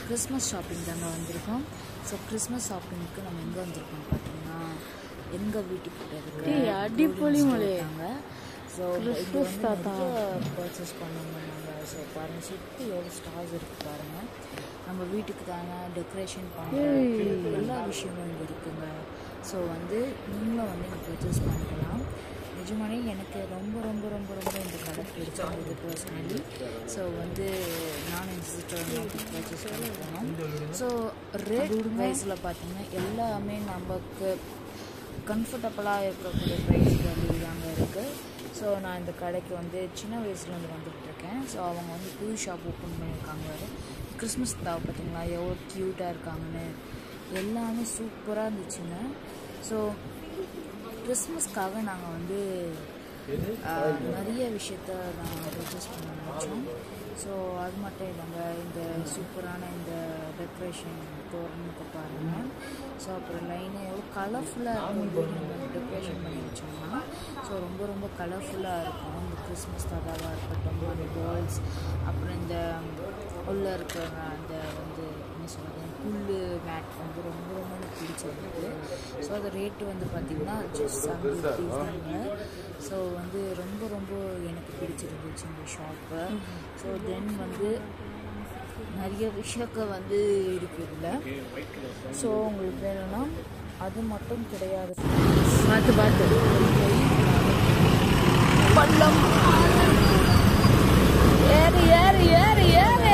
Christmas shopping தாங்க வந்திருக்கோம் so Christmas ஷாப்பிங்க்கு நம்ம எங்கே வந்திருக்கோம் பார்த்தீங்கன்னா எங்கள் வீட்டுக்கிட்ட டேய், அடிப்பொலி மலை. இருக்காங்க ஸோ கிறிஸ்மஸ் தாத்தா. பர்ச்சேஸ் பண்ணுவோம் நாங்கள் ஸோ பாருங்கள் சுற்றி எவ்வளோ ஸ்டார்ஸ் இருக்குது பாருங்கள் நம்ம வீட்டுக்கு தானே டெக்கரேஷன் பண்ணுற எல்லா விஷயமும் இங்கே இருக்குங்க ஸோ வந்து நீங்களும் வந்து இங்கே பர்ச்சேஸ் பண்ணிக்கலாம் நிஜமானே எனக்கு ரொம்ப ரொம்ப ரொம்ப ரொம்ப இந்த கடை பிடிச்சிருந்தது பர்சனலி ஸோ வந்து நான் என் சிஸ்டர் பர்ச்சேஸ் பண்ணி போனோம் ஸோ ரேட் வைஸில் பார்த்தீங்கன்னா எல்லாமே நமக்கு கம்ஃபர்டபுளாக இருக்கக்கூடிய ப்ரைஸ் வேல்யூ தாங்க இருக்குது ஸோ நான் இந்த கடைக்கு வந்து சின்ன வயசுலேருந்து வந்துட்டு இருக்கேன் ஸோ அவங்க வந்து புது ஷாப் ஓப்பன் பண்ணியிருக்காங்க வேறு கிறிஸ்மஸ் தாவை பார்த்தீங்களா எவ்வளோ க்யூட்டாக இருக்காங்கன்னு எல்லாமே சூப்பராக இருந்துச்சுங்க ஸோ கிறிஸ்மஸ்க்காக நாங்கள் வந்து ஆஹ், நிறைய விஷயத்த நாங்கள் பர்ச்சேஸ் பண்ண நினச்சோம் ஸோ அது மட்டும் இல்லைங்க இந்த சூப்பரான இந்த டெக்கரேஷன் தோரணத்தை பாருங்கள் ஸோ அப்புறம் லைனை எவ்வளோ கலர்ஃபுல்லாக இருக்கும் நம்ம டெக்கரேஷன் பண்ணி வச்சோம்னா ஸோ ரொம்ப ரொம்ப கலர்ஃபுல்லாக இருக்கும் இந்த கிறிஸ்மஸ் தாதாவாக இருக்கட்டும் அந்த பால்ஸ் அப்புறம் இந்த உள்ள இருக்கிற அந்த வந்து என்ன சொல்கிறது புல் மேட் வந்து ரொம்ப ரொம்ப எனக்கு பிடிச்சிருந்தது ஸோ அது ரேட்டு வந்து பார்த்திங்கன்னா ஜஸ்ட் செவன் ருபீஸ் தாங்க ஸோ வந்து ரொம்ப ரொம்ப எனக்கு பிடிச்சிருந்துச்சு இந்த ஷாப்பு ஸோ தென் வந்து நிறைய விஷயக்க வந்து இருக்குதுல்ல ஸோ உங்களுக்கு வேணும்னா அது மட்டும் கிடையாது பார்த்து பார்த்து பள்ளம் ஏறு ஏறு ஏறு ஏறு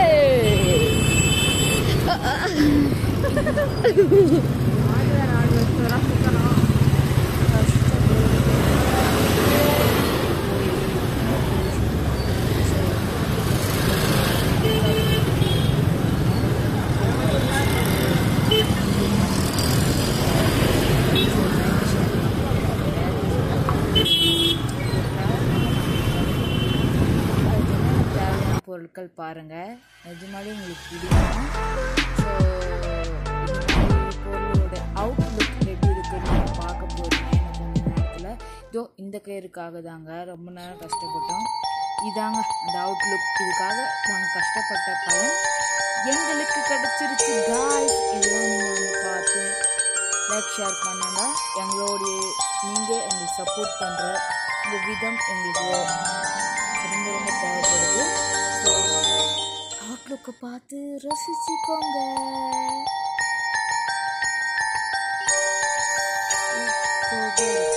தேவையான பொருட்கள் பாருங்கள் நிஜமாலே உங்களுக்கு பிடிக்கும் ஸோ பொருளோட அவுட்லுக் எப்படி இருக்குன்னு நீங்க பார்க்க போகிறீங்க எனக்கு கொஞ்ச நேரத்தில் இதோ இந்த கயிறுக்காக தாங்க ரொம்ப நேரம் கஷ்டப்பட்டோம் இதாங்க அந்த அவுட்லுக் இதுக்காக நாங்கள் கஷ்டப்பட்ட பலன் எங்களுக்கு கிடைச்சிருச்சு காய்ஸ் இதெல்லாம் நீங்கள் வந்து பார்த்து லைக் ஷேர் பண்ணுங்க எங்களுடைய நீங்கள் எங்களுக்கு சப்போர்ட் பண்ணுற இந்த விதம் எங்களுக்கு ரொம்ப ரொம்ப தேவைப்படுது ஸோ அவுட்லுக்கை பார்த்து ரசிச்சுக்கோங்க சூப்பராக இருக்கு